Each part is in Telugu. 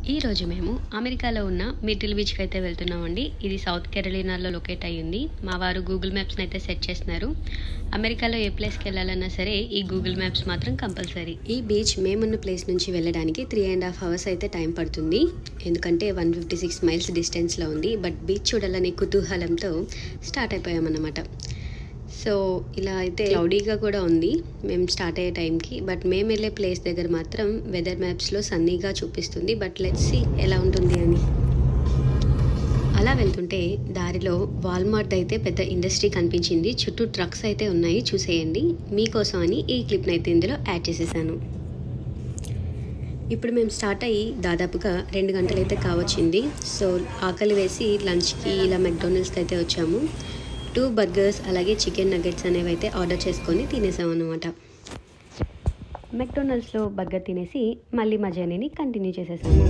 ఈ రోజు మేము అమెరికాలో ఉన్న మిడిల్ బీచ్కి అయితే వెళ్తున్నామండి ఇది సౌత్ కెరళీనాలో లొకేట్ అయ్యింది మా వారు గూగుల్ మ్యాప్స్ని అయితే సెట్ చేస్తున్నారు అమెరికాలో ఏ ప్లేస్కి వెళ్ళాలన్నా సరే ఈ గూగుల్ మ్యాప్స్ మాత్రం కంపల్సరీ ఈ బీచ్ మేమున్న ప్లేస్ నుంచి వెళ్ళడానికి త్రీ అండ్ హాఫ్ అవర్స్ అయితే టైం పడుతుంది ఎందుకంటే వన్ ఫిఫ్టీ సిక్స్ మైల్స్ డిస్టెన్స్లో ఉంది బట్ బీచ్ చూడాలనే కుతూహలంతో స్టార్ట్ అయిపోయామన్నమాట సో ఇలా అయితే క్లౌడీగా కూడా ఉంది మేము స్టార్ట్ అయ్యే టైంకి బట్ మేము వెళ్ళే ప్లేస్ దగ్గర మాత్రం వెదర్ మ్యాప్స్లో సన్నీగా చూపిస్తుంది బట్ లెట్స్ సి ఎలా ఉంటుంది అని అలా వెళ్తుంటే దారిలో వాల్మార్ట్ అయితే పెద్ద ఇండస్ట్రీ కనిపించింది చుట్టూ ట్రక్స్ అయితే ఉన్నాయి చూసేయండి మీకోసం అని ఈ క్లిప్ని అయితే ఇందులో యాడ్ చేసేసాను ఇప్పుడు మేము స్టార్ట్ అయ్యి దాదాపుగా రెండు గంటలైతే కావచ్చింది సో ఆకలి వేసి లంచ్కి ఇలా మెక్డొనాల్డ్స్కి అయితే వచ్చాము టూ బర్గర్స్ అలాగే చికెన్ నగెట్స్ అనేవి అయితే ఆర్డర్ చేసుకొని తినేసాం అనమాట మెక్డొనాల్డ్స్లో బర్గర్ తినేసి మళ్ళీ మా జర్నీని కంటిన్యూ చేసేసాము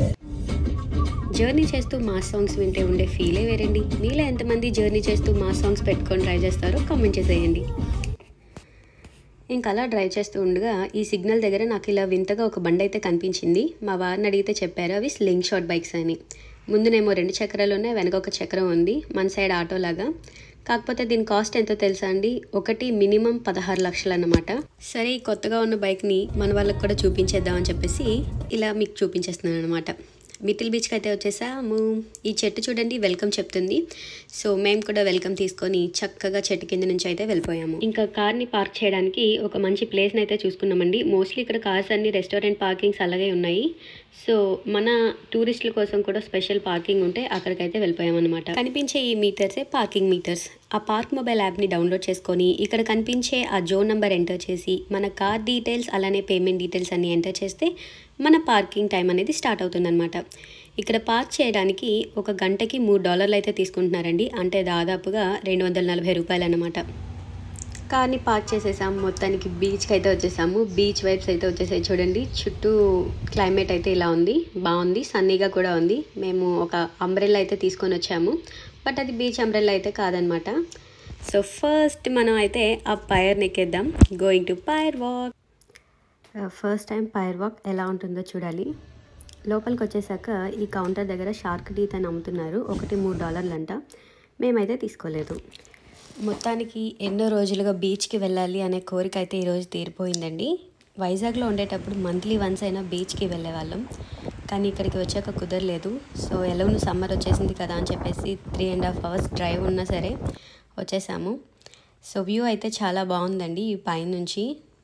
జర్నీ చేస్తూ మాస్ సాంగ్స్ వింటే ఉండే ఫీలే వేరండి మీలో ఎంతమంది జర్నీ చేస్తూ మాస్ సాంగ్స్ పెట్టుకొని ట్రై చేస్తారో కామెంట్ చేసేయండి ఇంకా అలా డ్రైవ్ చేస్తూ ఉండగా ఈ సిగ్నల్ దగ్గర నాకు ఇలా వింతగా ఒక బండి అయితే కనిపించింది మా వారిని అడిగితే చెప్పారు అవి స్లింగ్ షాట్ బైక్స్ అని ముందునేమో రెండు చక్రాలు ఉన్నాయి వెనక ఒక చక్రం ఉంది మన సైడ్ ఆటో లాగా కాకపోతే దీని కాస్ట్ ఎంతో తెలుసా అండి ఒకటి మినిమం పదహారు లక్షలు అన్నమాట సరే ఈ కొత్తగా ఉన్న బైక్ని మన వాళ్ళకి కూడా చూపించేద్దామని చెప్పేసి ఇలా మీకు చూపించేస్తున్నాను అనమాట మిటిల్ బీచ్కి అయితే వచ్చేసాము ఈ చెట్టు చూడండి వెల్కమ్ చెప్తుంది సో మేము కూడా వెల్కమ్ తీసుకొని చక్కగా చెట్టు కింద నుంచి అయితే వెళ్ళిపోయాము ఇంకా కార్ని పార్క్ చేయడానికి ఒక మంచి ప్లేస్ని అయితే చూసుకున్నామండి మోస్ట్లీ ఇక్కడ కార్స్ అన్ని రెస్టారెంట్ పార్కింగ్స్ అలాగే ఉన్నాయి సో మన టూరిస్టుల కోసం కూడా స్పెషల్ పార్కింగ్ ఉంటే అక్కడికైతే వెళ్ళిపోయామన్నమాట కనిపించే ఈ మీటర్సే పార్కింగ్ మీటర్స్ ఆ పార్క్ మొబైల్ యాప్ని డౌన్లోడ్ చేసుకొని ఇక్కడ కనిపించే ఆ జోన్ నెంబర్ ఎంటర్ చేసి మన కార్ డీటెయిల్స్ అలానే పేమెంట్ డీటెయిల్స్ అన్ని ఎంటర్ చేస్తే మన పార్కింగ్ టైం అనేది స్టార్ట్ అవుతుందన్నమాట ఇక్కడ పార్క్ చేయడానికి ఒక గంటకి మూడు డాలర్లు అయితే తీసుకుంటున్నారండి అంటే దాదాపుగా రెండు వందల నలభై రూపాయలు అన్నమాట కార్ని పార్క్ చేసేసాం మొత్తానికి బీచ్కి అయితే వచ్చేసాము బీచ్ వైబ్స్ అయితే వచ్చేసాయి చూడండి చుట్టూ క్లైమేట్ అయితే ఇలా ఉంది బాగుంది సన్నీగా కూడా ఉంది మేము ఒక అంబ్రెల్లా అయితే తీసుకొని వచ్చాము బట్ అది బీచ్ అంబ్రెల్లా అయితే కాదనమాట సో ఫస్ట్ మనం అయితే ఆ పైర్ని ఎక్కేద్దాం going to pier walk first time pier walk ఎలా ఉంటుందో చూడాలి లోపలికి వచ్చేసాక ఈ కౌంటర్ దగ్గర షార్క్ టీత్ అని అమ్ముతున్నారు ఒకటి మూడు డాలర్లు అంట మేమైతే తీసుకోలేదు మొత్తానికి ఎన్నో రోజులుగా బీచ్కి వెళ్ళాలి అనే కోరిక అయితే ఈరోజు తీరిపోయిందండి వైజాగ్లో ఉండేటప్పుడు మంత్లీ వన్స్ అయినా బీచ్కి వెళ్ళేవాళ్ళం కానీ ఇక్కడికి వచ్చాక కుదరలేదు సో ఎలాగో సమ్మర్ వచ్చేసింది కదా అని చెప్పేసి three and half hours drive ఉన్నా సరే వచ్చేసాము సో వ్యూ అయితే చాలా బాగుందండి ఈ పైనుంచి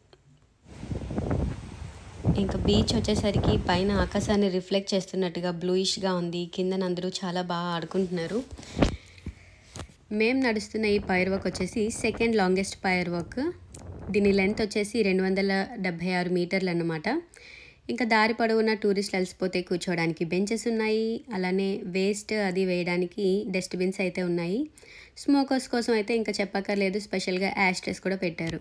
ఇంకా బీచ్ వచ్చేసరికి పైన ఆకాశాన్ని రిఫ్లెక్ట్ చేస్తున్నట్టుగా బ్లూయిష్గా ఉంది కింద అందరూ చాలా బాగా ఆడుకుంటున్నారు మేము నడుస్తున్న ఈ పైర్ వాక్ వచ్చేసి సెకండ్ లాంగెస్ట్ పైర్ వాక్ దీని లెంత్ వచ్చేసి రెండు వందల డెబ్భై ఆరు మీటర్లు అన్నమాట ఇంకా దారి పొడవున టూరిస్టులు అలసిపోతే కూర్చోవడానికి బెంచెస్ ఉన్నాయి అలానే వేస్ట్ అది వేయడానికి డస్ట్బిన్స్ అయితే ఉన్నాయి స్మోకర్స్ కోసం అయితే ఇంకా చెప్పక్కర్లేదు స్పెషల్గా యాస్ట్రెస్ కూడా పెట్టారు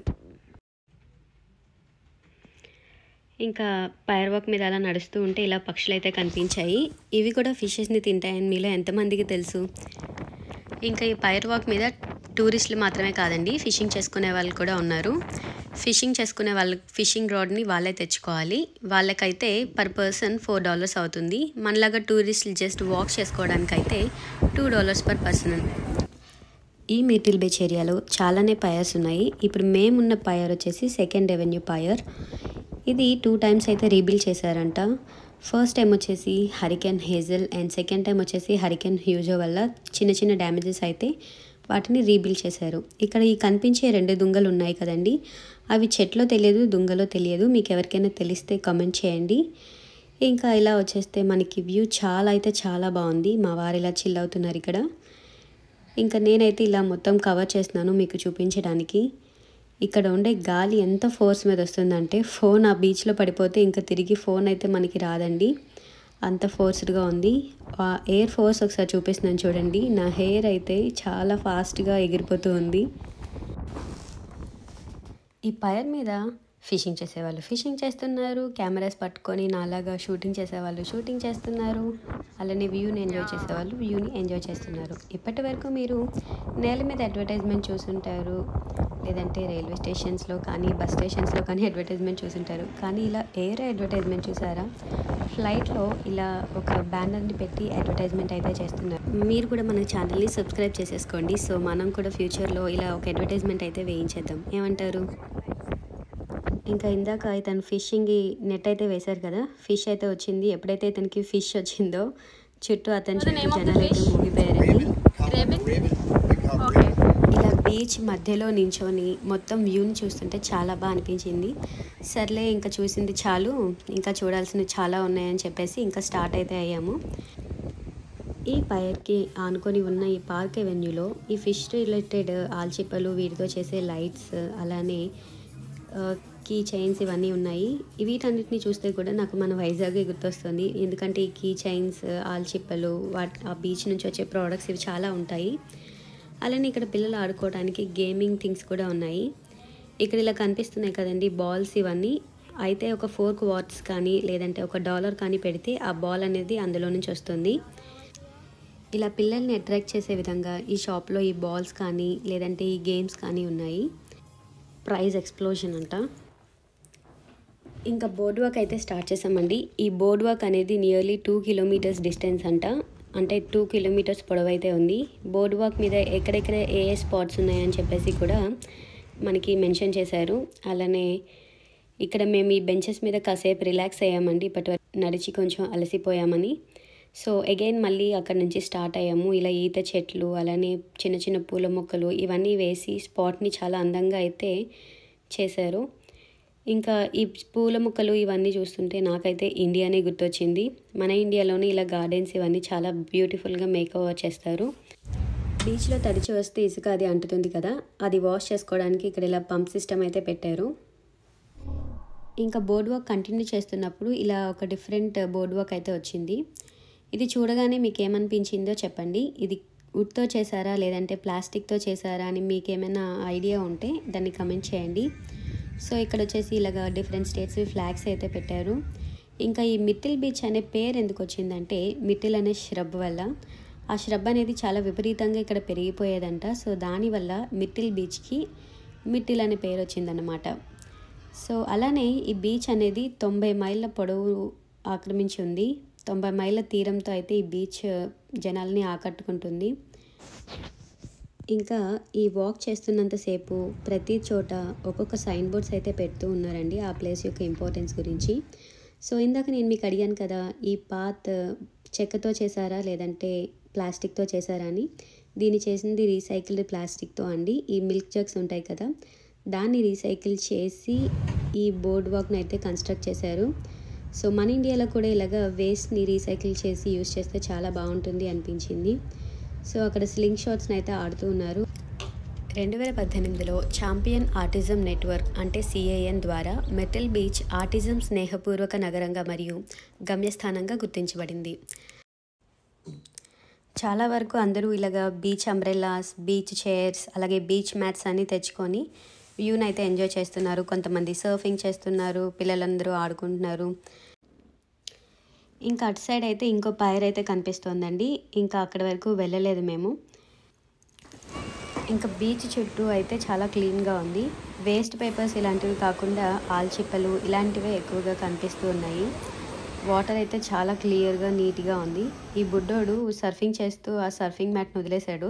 ఇంకా పైర్ వాక్ మీద అలా నడుస్తూ ఉంటే ఇలా పక్షులు అయితే కనిపించాయి ఇవి కూడా ఫిషెస్ని తింటాయని మీలో ఎంతమందికి తెలుసు ఇంకా ఈ పైర్ వాక్ మీద టూరిస్టులు మాత్రమే కాదండి ఫిషింగ్ చేసుకునే వాళ్ళు కూడా ఉన్నారు ఫిషింగ్ చేసుకునే వాళ్ళు ఫిషింగ్ రాడ్ని వాళ్ళే తెచ్చుకోవాలి వాళ్ళకైతే పర్ పర్సన్ ఫోర్ డాలర్స్ అవుతుంది మనలాగా టూరిస్టులు జస్ట్ వాక్ చేసుకోవడానికి అయితే టూ డాలర్స్ పర్ పర్సన్ ఈ మిడిల్ బీచ్ ఏరియాలో చాలానే పయర్స్ ఉన్నాయి ఇప్పుడు మేమున్న పయర్ వచ్చేసి సెకండ్ రెవెన్యూ పయర్ ఇది టూ టైమ్స్ అయితే రీబిల్డ్ చేశారంట ఫస్ట్ టైం వచ్చేసి hurricane hazel and second time వచ్చేసి హరికెన్ హ్యూజో వల్ల చిన్న చిన్న డ్యామేజెస్ అయితే వాటిని రీబిల్డ్ చేశారు ఇక్కడ ఈ కనిపించే రెండు దుంగలు ఉన్నాయి కదండి అవి చెట్లో తెలియదు దుంగలో తెలియదు మీకు ఎవరికైనా తెలిస్తే కమెంట్ చేయండి ఇంకా ఇలా వచ్చేస్తే మనకి వ్యూ చాలా అయితే చాలా బాగుంది మా వారు ఇలా చిల్ అవుతున్నారు ఇక్కడ ఇంకా నేనైతే ఇలా మొత్తం కవర్ చేస్తున్నాను మీకు చూపించడానికి ఇక్కడ ఉండే గాలి ఎంత ఫోర్స్ మీద వస్తుందంటే ఫోన్ ఆ బీచ్లో పడిపోతే ఇంకా తిరిగి ఫోన్ అయితే మనకి రాదండి అంత ఫోర్స్డ్గా ఉంది ఆ ఎయిర్ ఫోర్స్ ఒకసారి చూపిస్తున్నాను చూడండి నా హెయిర్ అయితే చాలా ఫాస్ట్గా ఎగిరిపోతూ ఉంది ఈ పైర్ మీద ఫిషింగ్ చేసేవాళ్ళు ఫిషింగ్ చేస్తున్నారు కెమెరాస్ పట్టుకొని నాలాగా షూటింగ్ చేసేవాళ్ళు షూటింగ్ చేస్తున్నారు అలానే వ్యూని ఎంజాయ్ చేసేవాళ్ళు వ్యూని ఎంజాయ్ చేస్తున్నారు ఇప్పటి వరకు మీరు నేల మీద అడ్వర్టైజ్మెంట్ చూసుంటారు లేదంటే రైల్వే స్టేషన్స్లో కానీ బస్ స్టేషన్స్లో కానీ అడ్వర్టైజ్మెంట్ చూసుంటారు కానీ ఇలా ఎయిర్ అడ్వర్టైజ్మెంట్ చూసారా ఫ్లైట్లో ఇలా ఒక బ్యానర్ని పెట్టి అడ్వర్టైజ్మెంట్ అయితే చేస్తున్నారు మీరు కూడా మన ఛానల్ని సబ్స్క్రైబ్ చేసేసుకోండి సో మనం కూడా ఫ్యూచర్లో ఇలా ఒక అడ్వర్టైజ్మెంట్ అయితే వేయించేద్దాం ఏమంటారు ఇంకా ఇందాక ఇతను ఫిషింగ్ నెట్ అయితే వేశారు కదా ఫిష్ అయితే వచ్చింది ఎప్పుడైతే ఇతనికి ఫిష్ వచ్చిందో చుట్టూ అతని చుట్టూ జనాలు అయితే మూగిపోయారండి ఇలా బీచ్ మధ్యలో నించొని మొత్తం వ్యూని చూస్తుంటే చాలా బాగా అనిపించింది సర్లే ఇంకా చూసింది చాలు ఇంకా చూడాల్సినవి చాలా ఉన్నాయని చెప్పేసి ఇంకా స్టార్ట్ అయితే అయ్యాము ఈ పైర్కి ఆనుకొని ఉన్న ఈ పార్క్ ఎవెన్యూలో ఈ ఫిష్ రిలేటెడ్ ఆల్చిప్పలు వీటితో చేసే లైట్స్ అలానే కీ చైన్స్ ఇవన్నీ ఉన్నాయి వీటన్నిటిని చూస్తే కూడా నాకు మన వైజాగ్ గుర్తొస్తుంది ఎందుకంటే ఈ కీ చైన్స్ ఆల్చిప్పలు వాట్ ఆ బీచ్ నుంచి వచ్చే ప్రోడక్ట్స్ ఇవి చాలా ఉంటాయి అలానే ఇక్కడ పిల్లలు ఆడుకోవడానికి గేమింగ్ థింగ్స్ కూడా ఉన్నాయి ఇక్కడ ఇలా కనిపిస్తున్నాయి కదండి బాల్స్ ఇవన్నీ అయితే ఒక ఫోర్క్ వాట్స్ కానీ లేదంటే ఒక డాలర్ కానీ పెడితే ఆ బాల్ అనేది అందులో నుంచి వస్తుంది ఇలా పిల్లల్ని అట్రాక్ట్ చేసే విధంగా ఈ షాప్లో ఈ బాల్స్ కానీ లేదంటే ఈ గేమ్స్ కానీ ఉన్నాయి ప్రైజ్ ఎక్స్ప్లోజన్ అంట ఇంకా బోర్డ్ వాక్ అయితే స్టార్ట్ చేసామండి ఈ బోర్డ్ వాక్ అనేది నియర్లీ టూ కిలోమీటర్స్ డిస్టెన్స్ అంట అంటే టూ కిలోమీటర్స్ పొడవైతే ఉంది బోర్డ్ వాక్ మీద ఎక్కడెక్కడ ఏ ఏ స్పాట్స్ ఉన్నాయని చెప్పేసి కూడా మనకి మెన్షన్ చేశారు అలానే ఇక్కడ మేము ఈ బెంచెస్ మీద కాసేపు రిలాక్స్ అయ్యామండి ఇప్పటి వరకు నడిచి కొంచెం అలసిపోయామని సో అగైన్ మళ్ళీ అక్కడ నుంచి స్టార్ట్ అయ్యాము ఇలా ఈత చెట్లు అలానే చిన్న చిన్న పూల మొక్కలు ఇవన్నీ వేసి స్పాట్ని చాలా అందంగా అయితే చేశారు ఇంకా ఈ పూల మొక్కలు ఇవన్నీ చూస్తుంటే నాకైతే ఇండియానే గుర్తొచ్చింది మన ఇండియాలోనే ఇలా గార్డెన్స్ ఇవన్నీ చాలా బ్యూటిఫుల్గా మేకఓవర్ చేస్తారు బీచ్లో తడిచి వస్తే ఇసుక అది అంటుతుంది కదా అది వాష్ చేసుకోవడానికి ఇక్కడ ఇలా పంప్ సిస్టమ్ అయితే పెట్టారు ఇంకా బోర్డ్ వాక్ కంటిన్యూ చేస్తున్నప్పుడు ఇలా ఒక డిఫరెంట్ బోర్డ్ వాక్ అయితే వచ్చింది ఇది చూడగానే మీకు ఏమనిపించిందో చెప్పండి ఇది వుడ్తో చేశారా లేదంటే ప్లాస్టిక్తో చేశారా అని మీకు ఏమైనా ఐడియా ఉంటే దాన్ని కమెంట్ చేయండి సో ఇక్కడ వచ్చేసి ఇలాగ డిఫరెంట్ స్టేట్స్ ఫ్లాగ్స్ అయితే పెట్టారు ఇంకా ఈ మిట్టిల్ బీచ్ అనే పేరు ఎందుకు వచ్చిందంటే మిట్టిల్ అనే ష్రబ్ వల్ల ఆ ష్రబ్ అనేది చాలా విపరీతంగా ఇక్కడ పెరిగిపోయేదంట సో దానివల్ల మిట్టిల్ బీచ్కి మిట్టిల్ అనే పేరు వచ్చిందన్నమాట సో అలానే ఈ బీచ్ అనేది తొంభై మైళ్ళ పొడవు ఆక్రమించి ఉంది తొంభై మైళ్ళ తీరంతో అయితే ఈ బీచ్ జనాల్ని ఆకట్టుకుంటుంది ఇంకా ఈ వాక్ చేస్తున్నంతసేపు ప్రతి చోట ఒక్కొక్క సైన్ బోర్డ్స్ అయితే పెడుతూ ఉన్నారండి ఆ ప్లేస్ యొక్క ఇంపార్టెన్స్ గురించి సో ఇందాక నేను మీకు అడిగాను కదా ఈ పాత్ చెక్కతో చేశారా లేదంటే ప్లాస్టిక్తో చేశారా అని దీన్ని చేసింది రీసైకిల్డ్ ప్లాస్టిక్తో అండి ఈ మిల్క్ జగ్స్ ఉంటాయి కదా దాన్ని రీసైకిల్ చేసి ఈ బోర్డ్ వాక్ని అయితే కన్స్ట్రక్ట్ చేశారు సో మన ఇండియాలో కూడా ఇలాగ వేస్ట్ని రీసైకిల్ చేసి యూస్ చేస్తే చాలా బాగుంటుంది అనిపించింది సో అక్కడ స్లింగ్ షాట్స్ని అయితే ఆడుతూ ఉన్నారు రెండు వేల పద్దెనిమిదిలో ఛాంపియన్ ఆర్టిజం నెట్వర్క్ అంటే సిఏఎన్ ద్వారా మెటల్ బీచ్ ఆర్టిజం స్నేహపూర్వక నగరంగా మరియు గమ్యస్థానంగా గుర్తించబడింది చాలా వరకు అందరూ ఇలాగ బీచ్ అంబ్రెల్లాస్ బీచ్ చైర్స్ అలాగే బీచ్ మ్యాట్స్ అన్నీ తెచ్చుకొని వ్యూని అయితే ఎంజాయ్ చేస్తున్నారు కొంతమంది సర్ఫింగ్ చేస్తున్నారు పిల్లలందరూ ఆడుకుంటున్నారు ఇంకా అటు సైడ్ అయితే ఇంకో పైర్ అయితే కనిపిస్తోందండి ఇంకా అక్కడి వరకు వెళ్ళలేదు మేము ఇంకా బీచ్ చుట్టూ అయితే చాలా క్లీన్గా ఉంది వేస్ట్ పేపర్స్ ఇలాంటివి కాకుండా ఆల్చిప్పలు ఇలాంటివే ఎక్కువగా కనిపిస్తూ ఉన్నాయి వాటర్ అయితే చాలా క్లియర్గా నీట్గా ఉంది ఈ బుడ్డోడు సర్ఫింగ్ చేస్తూ ఆ సర్ఫింగ్ మ్యాట్ను వదిలేశాడు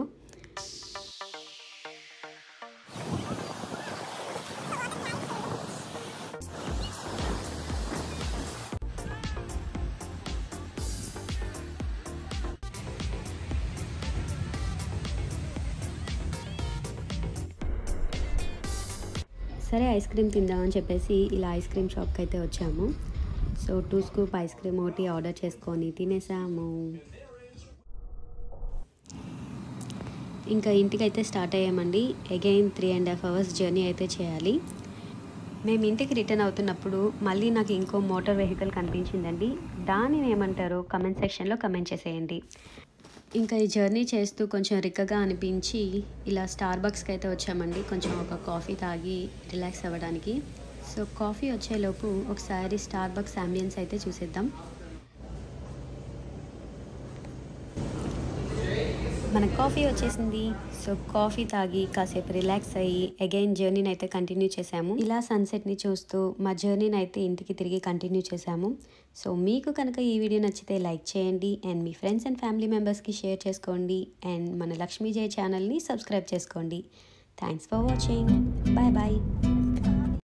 సరే ఐస్ క్రీమ్ తిందామని చెప్పేసి ఇలా ఐస్ క్రీమ్ షాప్కి అయితే వచ్చాము so two scoop ice cream ఒకటి ఆర్డర్ చేసుకొని తినేసాము ఇంకా ఇంటికి అయితే స్టార్ట్ అయ్యామండి again three and half hours journey అయితే చేయాలి మేము ఇంటికి రిటర్న్ అవుతున్నప్పుడు మళ్ళీ నాకు ఇంకో మోటార్ వెహికల్ కనిపించిందండి దానిని ఏమంటారో కమెంట్ సెక్షన్లో కమెంట్ చేసేయండి ఇంకా ఈ జర్నీ చేస్తూ కొంచెం రిక్కగా అనిపించి ఇలా స్టార్ బక్స్కి అయితే వచ్చామండి కొంచెం ఒక కాఫీ తాగి రిలాక్స్ అవ్వడానికి సో కాఫీ వచ్చేలోపు ఒకసారి స్టార్ బక్స్ అంబియన్స్ అయితే చూసేద్దాం మన కాఫీ వచ్చేసింది సో కాఫీ తాగి కాసేపు రిలాక్స్ అయ్యి అగైన్ జర్నీని అయితే కంటిన్యూ చేసాము ఇలా సన్సెట్ని చూస్తూ మా జర్నీని అయితే ఇంటికి తిరిగి కంటిన్యూ చేసాము సో మీకు కనుక ఈ వీడియో నచ్చితే లైక్ చేయండి అండ్ మీ ఫ్రెండ్స్ అండ్ ఫ్యామిలీ మెంబర్స్కి షేర్ చేసుకోండి అండ్ మన లక్ష్మీ జయ ఛానల్ని సబ్స్క్రైబ్ చేసుకోండి thanks for watching bye bye